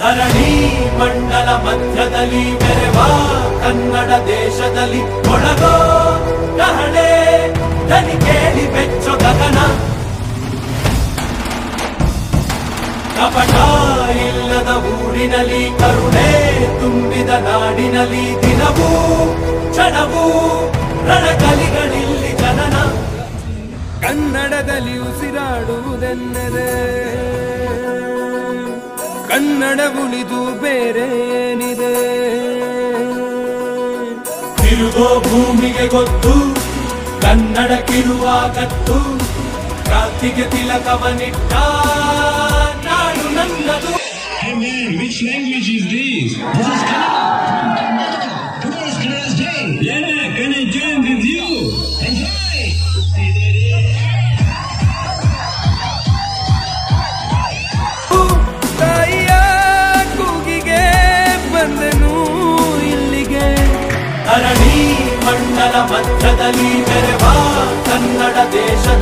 ಧರಣಿ ಮಂಡಲ ಮಧ್ಯದಲ್ಲಿ ಮೆರೆವ ಕನ್ನಡ ದೇಶದಲ್ಲಿ ಒಳಗೋ ಕಹಳೆ ದನಿ ಕೇಳಿ ಬೆಚ್ಚೊ ಗಗನ ಕಪಟ ಇಲ್ಲದ ಊರಿನಲ್ಲಿ ಕರುಣೆ ತುಂಬಿದ ನಾಡಿನಲ್ಲಿ ದಿನವೂ ಕ್ಷಣವೂ ರಣಕಲಿಗಳಿಲ್ಲಿ ಜನನ ಕನ್ನಡದಲ್ಲಿ ಉಸಿರಾಡುವುದೆನ್ನದೆ ಕನ್ನಡ ಉಳಿದು ಬೇರೆ ಏನಿದೆ ತಿರುಗೋ ಭೂಮಿಗೆ ಗೊತ್ತು ಕನ್ನಡಕ್ಕಿರುವ ಗತ್ತು ಕ್ರಾಂತಿಗೆ ತಿಲಕವನಿಟ್ಟ ನಾಡು ನನ್ನದು Hey man, which language is this? This is Kannada. Today is Kannada's day. Yeah, can I join with you? Enjoy! ತಾಯಿಯ ಕೂಗಿಗೆ ಬಂದೆನು ಇಲ್ಲಿಗೆ ಧರಣಿ ಮಂಡಲ ಮಧ್ಯದಲ್ಲಿ ಮೆರೆವ ಕನ್ನಡ ದೇಶದ